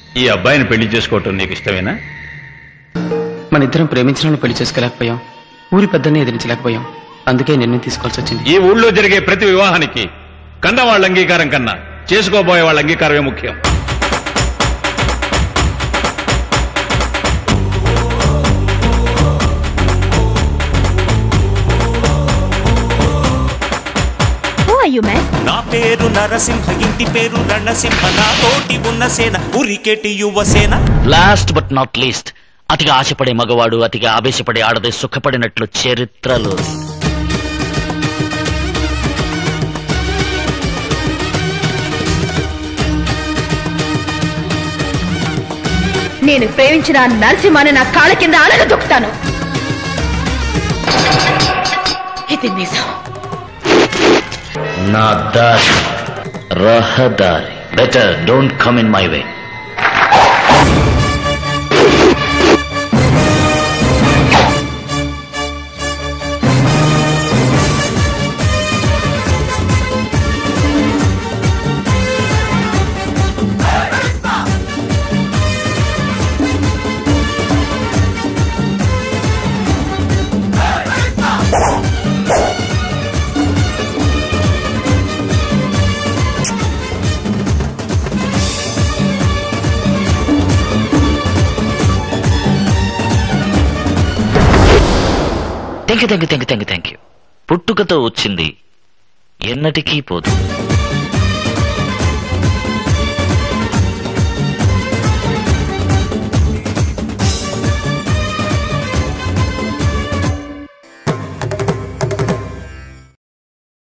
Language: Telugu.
ఈ అబ్బాయిని పెళ్లి చేసుకోవటం నీకు ఇష్టమేనా మన ఇద్దరం ప్రేమించిన వాళ్ళని పెళ్లి చేసుకోలేకపోయాం ఊరి పెద్దని ఎదిరించలేకపోయాం అందుకే నిర్ణయం తీసుకోవాల్సి వచ్చింది ఈ ఊళ్ళో జరిగే ప్రతి వివాహానికి కన్న వాళ్ళ అంగీకారం కన్నా చేసుకోబోయే వాళ్ళ అంగీకారమే ముఖ్యం హూ ఆర్ యు మ్యాన్ నా పేరు నరసింహ ఇంటి పేరు రణసింహ నా తోటి ఉన్న సేన ఉరికెటి యువసేన లాస్ట్ బట్ నాట్ లీస్ట్ అతిగా ఆశపడే మగవాడు అతిగా ఆవేశపడే ఆడది సుఖపడినట్లు చరిత్రలో లేదు. నేను ప్రేమించిన ఆ నరసింహాన్ని నా కాళ్ళ కింద అలగ దొక్కుతాను ఇది నిజం నా దారి రహదారి better don't come in my way thank you thank you thank you thank you పుట్టుకతో వచ్చింది ఎన్నటికీ పోదు